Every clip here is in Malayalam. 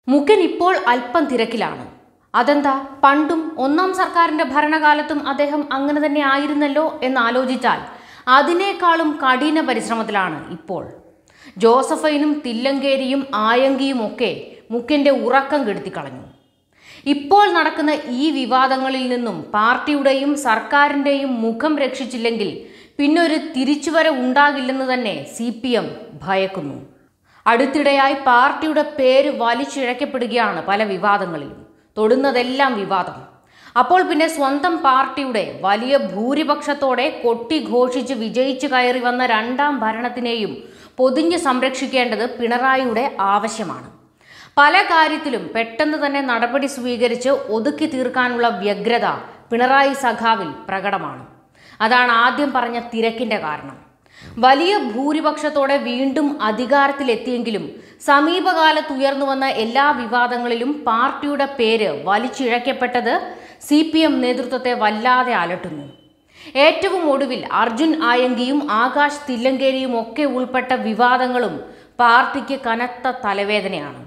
മുഖൻ ഇപ്പോൾ അല്പം തിരക്കിലാണ് അതെന്താ പണ്ടും ഒന്നാം സർക്കാരിന്റെ ഭരണകാലത്തും അദ്ദേഹം അങ്ങനെ തന്നെ ആയിരുന്നല്ലോ എന്ന് ആലോചിച്ചാൽ അതിനേക്കാളും കഠിന പരിശ്രമത്തിലാണ് ഇപ്പോൾ ജോസഫൈനും തില്ലങ്കേരിയും ആയങ്കിയും ഒക്കെ മുഖ്യന്റെ ഉറക്കം കെടുത്തിക്കളഞ്ഞു ഇപ്പോൾ നടക്കുന്ന ഈ വിവാദങ്ങളിൽ നിന്നും പാർട്ടിയുടെയും സർക്കാരിൻ്റെയും മുഖം രക്ഷിച്ചില്ലെങ്കിൽ പിന്നൊരു തിരിച്ചുവരവ് ഉണ്ടാകില്ലെന്ന് തന്നെ സി പി എം ഭയക്കുന്നു അടുത്തിടെയായി പാർട്ടിയുടെ പേര് വലിച്ചിഴക്കപ്പെടുകയാണ് പല വിവാദങ്ങളിലും തൊടുന്നതെല്ലാം വിവാദം അപ്പോൾ പിന്നെ സ്വന്തം പാർട്ടിയുടെ വലിയ ഭൂരിപക്ഷത്തോടെ കൊട്ടിഘോഷിച്ച് വിജയിച്ചു കയറി വന്ന രണ്ടാം ഭരണത്തിനെയും പൊതിഞ്ഞ് സംരക്ഷിക്കേണ്ടത് പിണറായിയുടെ ആവശ്യമാണ് പല കാര്യത്തിലും പെട്ടെന്ന് തന്നെ നടപടി സ്വീകരിച്ച് ഒതുക്കി തീർക്കാനുള്ള വ്യഗ്രത പിണറായി സഖാവിൽ പ്രകടമാണ് അതാണ് ആദ്യം പറഞ്ഞ തിരക്കിന്റെ കാരണം വലിയ ഭൂരിപക്ഷത്തോടെ വീണ്ടും അധികാരത്തിലെത്തിയെങ്കിലും സമീപകാലത്ത് ഉയർന്നു വന്ന എല്ലാ വിവാദങ്ങളിലും പാർട്ടിയുടെ പേര് വലിച്ചിഴക്കപ്പെട്ടത് സി പി എം നേതൃത്വത്തെ വല്ലാതെ അലട്ടുന്നു ഏറ്റവും ഒടുവിൽ അർജുൻ ആയങ്കിയും ആകാശ് തില്ലങ്കേരിയും ഒക്കെ ഉൾപ്പെട്ട വിവാദങ്ങളും പാർട്ടിക്ക് കനത്ത തലവേദനയാണ്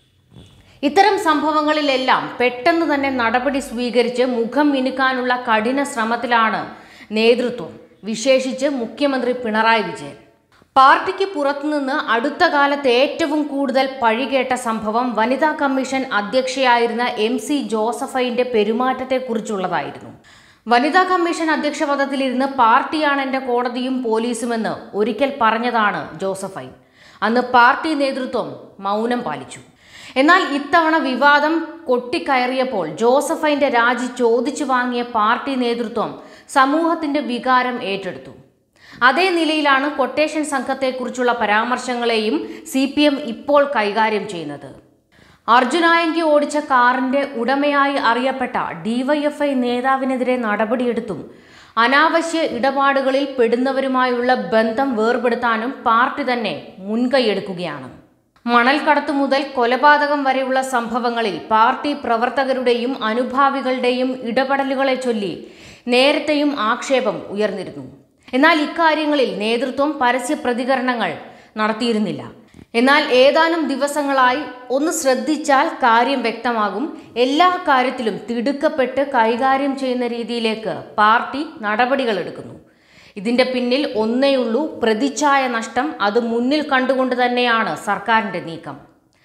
ഇത്തരം സംഭവങ്ങളിലെല്ലാം പെട്ടെന്ന് തന്നെ നടപടി സ്വീകരിച്ച് മുഖം മിനുക്കാനുള്ള കഠിന ശ്രമത്തിലാണ് നേതൃത്വം വിശേഷിച്ച് മുഖ്യമന്ത്രി പിണറായി വിജയൻ പാർട്ടിക്ക് പുറത്തുനിന്ന് അടുത്ത കാലത്ത് ഏറ്റവും കൂടുതൽ പഴികേട്ട സംഭവം വനിതാ കമ്മീഷൻ അധ്യക്ഷയായിരുന്ന എം സി ജോസഫൈന്റെ പെരുമാറ്റത്തെക്കുറിച്ചുള്ളതായിരുന്നു വനിതാ കമ്മീഷൻ അധ്യക്ഷ പദത്തിലിരുന്ന് പാർട്ടിയാണ് എൻ്റെ കോടതിയും പോലീസുമെന്ന് ഒരിക്കൽ പറഞ്ഞതാണ് ജോസഫൈൻ അന്ന് പാർട്ടി നേതൃത്വം മൗനം പാലിച്ചു എന്നാൽ ഇത്തവണ വിവാദം കൊട്ടിക്കയറിയപ്പോൾ ജോസഫൈന്റെ രാജി ചോദിച്ചു വാങ്ങിയ പാർട്ടി നേതൃത്വം സമൂഹത്തിന്റെ വികാരം ഏറ്റെടുത്തു അതേ നിലയിലാണ് കൊട്ടേഷൻ സംഘത്തെക്കുറിച്ചുള്ള പരാമർശങ്ങളെയും സി പി എം ഇപ്പോൾ കൈകാര്യം ചെയ്യുന്നത് അർജുനായങ്കി ഓടിച്ച കാറിന്റെ ഉടമയായി അറിയപ്പെട്ട ഡിവൈഎഫ്ഐ നേതാവിനെതിരെ നടപടിയെടുത്തും അനാവശ്യ ഇടപാടുകളിൽ പെടുന്നവരുമായുള്ള ബന്ധം വേർപെടുത്താനും പാർട്ടി തന്നെ മുൻകൈയെടുക്കുകയാണ് മണൽക്കടത്ത് മുതൽ കൊലപാതകം വരെയുള്ള സംഭവങ്ങളിൽ പാർട്ടി പ്രവർത്തകരുടെയും അനുഭാവികളുടെയും ഇടപെടലുകളെ ചൊല്ലി നേരത്തെയും ആക്ഷേപം ഉയർന്നിരുന്നു എന്നാൽ ഇക്കാര്യങ്ങളിൽ നേതൃത്വം പരസ്യ പ്രതികരണങ്ങൾ നടത്തിയിരുന്നില്ല എന്നാൽ ഏതാനും ദിവസങ്ങളായി ഒന്ന് ശ്രദ്ധിച്ചാൽ കാര്യം വ്യക്തമാകും എല്ലാ കാര്യത്തിലും തിടുക്കപ്പെട്ട് കൈകാര്യം ചെയ്യുന്ന രീതിയിലേക്ക് പാർട്ടി നടപടികൾ എടുക്കുന്നു ഇതിന്റെ പിന്നിൽ ഒന്നേയുള്ളൂ പ്രതിച്ഛായ നഷ്ടം അത് മുന്നിൽ കണ്ടുകൊണ്ട് തന്നെയാണ് സർക്കാരിന്റെ നീക്കം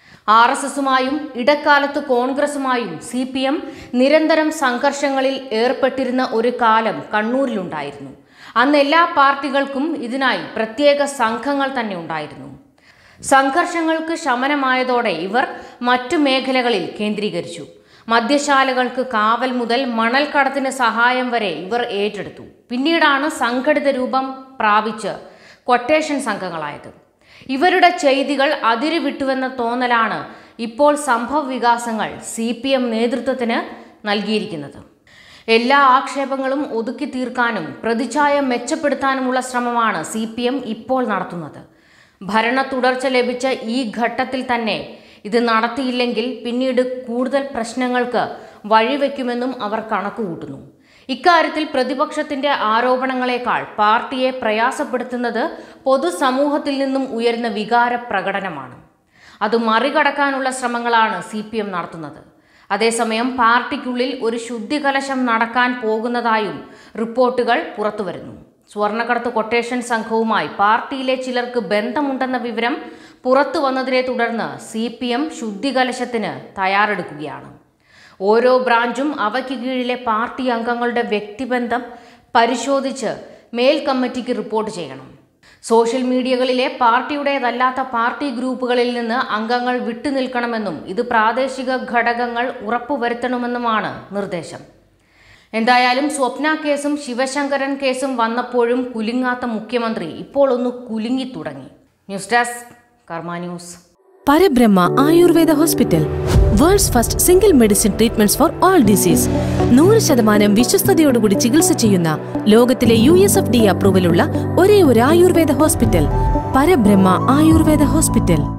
ആർ എസ് എസുമായും ഇടക്കാലത്ത് കോൺഗ്രസുമായും സി പി എം നിരന്തരം സംഘർഷങ്ങളിൽ ഏർപ്പെട്ടിരുന്ന ഒരു കാലം കണ്ണൂരിലുണ്ടായിരുന്നു അന്ന് എല്ലാ പാർട്ടികൾക്കും ഇതിനായി പ്രത്യേക സംഘങ്ങൾ തന്നെ ഉണ്ടായിരുന്നു സംഘർഷങ്ങൾക്ക് ശമനമായതോടെ ഇവർ മറ്റു മേഖലകളിൽ കേന്ദ്രീകരിച്ചു മദ്യശാലകൾക്ക് കാവൽ മുതൽ മണൽക്കടത്തിന് സഹായം വരെ ഇവർ ഏറ്റെടുത്തു പിന്നീടാണ് സംഘടിത രൂപം പ്രാപിച്ച് കൊട്ടേഷൻ സംഘങ്ങളായത് ഇവരുടെ ചെയ്തികൾ അതിരുവിട്ടുവെന്ന തോന്നലാണ് ഇപ്പോൾ സംഭവ വികാസങ്ങൾ സി പി എം നേതൃത്വത്തിന് നൽകിയിരിക്കുന്നത് എല്ലാ ആക്ഷേപങ്ങളും ഒതുക്കി തീർക്കാനും പ്രതിച്ഛായ മെച്ചപ്പെടുത്താനുമുള്ള ശ്രമമാണ് സി പി എം ഇപ്പോൾ നടത്തുന്നത് ഭരണ തുടർച്ച ലഭിച്ച ഈ ഘട്ടത്തിൽ തന്നെ ഇത് നടത്തിയില്ലെങ്കിൽ പിന്നീട് കൂടുതൽ പ്രശ്നങ്ങൾക്ക് വഴിവെക്കുമെന്നും അവർ കണക്കുകൂട്ടുന്നു ഇക്കാര്യത്തിൽ പ്രതിപക്ഷത്തിന്റെ ആരോപണങ്ങളെക്കാൾ പാർട്ടിയെ പ്രയാസപ്പെടുത്തുന്നത് പൊതുസമൂഹത്തിൽ നിന്നും ഉയരുന്ന വികാര പ്രകടനമാണ് അത് മറികടക്കാനുള്ള ശ്രമങ്ങളാണ് സി പി എം നടത്തുന്നത് അതേസമയം പാർട്ടിക്കുള്ളിൽ ഒരു ശുദ്ധികലശം നടക്കാൻ പോകുന്നതായും റിപ്പോർട്ടുകൾ പുറത്തുവരുന്നു സ്വർണ്ണക്കടത്ത് കൊട്ടേഷൻ സംഘവുമായി പാർട്ടിയിലെ ചിലർക്ക് ബന്ധമുണ്ടെന്ന വിവരം പുറത്തു വന്നതിനെ തുടർന്ന് സി പി എം ശുദ്ധികലശത്തിന് തയ്യാറെടുക്കുകയാണ് ഓരോ ബ്രാഞ്ചും അവയ്ക്ക് കീഴിലെ പാർട്ടി അംഗങ്ങളുടെ വ്യക്തിബന്ധം പരിശോധിച്ച് മേൽ കമ്മിറ്റിക്ക് റിപ്പോർട്ട് ചെയ്യണം സോഷ്യൽ മീഡിയകളിലെ പാർട്ടിയുടേതല്ലാത്ത പാർട്ടി ഗ്രൂപ്പുകളിൽ നിന്ന് അംഗങ്ങൾ വിട്ടുനിൽക്കണമെന്നും ഇത് പ്രാദേശിക ഘടകങ്ങൾ ഉറപ്പുവരുത്തണമെന്നുമാണ് നിർദ്ദേശം എന്തായാലും സ്വപ്ന കേസും ശിവശങ്കരൻ കേസും വന്നപ്പോഴും കുലുങ്ങാത്ത മുഖ്യമന്ത്രി ഇപ്പോൾ ഒന്ന് കുലുങ്ങി തുടങ്ങി news desk Karma news Parabrahma Ayurveda hospital world's first single medicine treatments for all disease നൂറ് ശതമാനം വിശ്വസ്തയോടുകൂടി ചികിത്സ ചെയ്യുന്ന ലോകത്തിലെ യു എസ് എഫ് ഡി അപ്രൂവലുള്ള ഒരേ ഒരു ആയുർവേദ ഹോസ്പിറ്റൽ പരബ്രഹ്മ ആയുർവേദ ഹോസ്പിറ്റൽ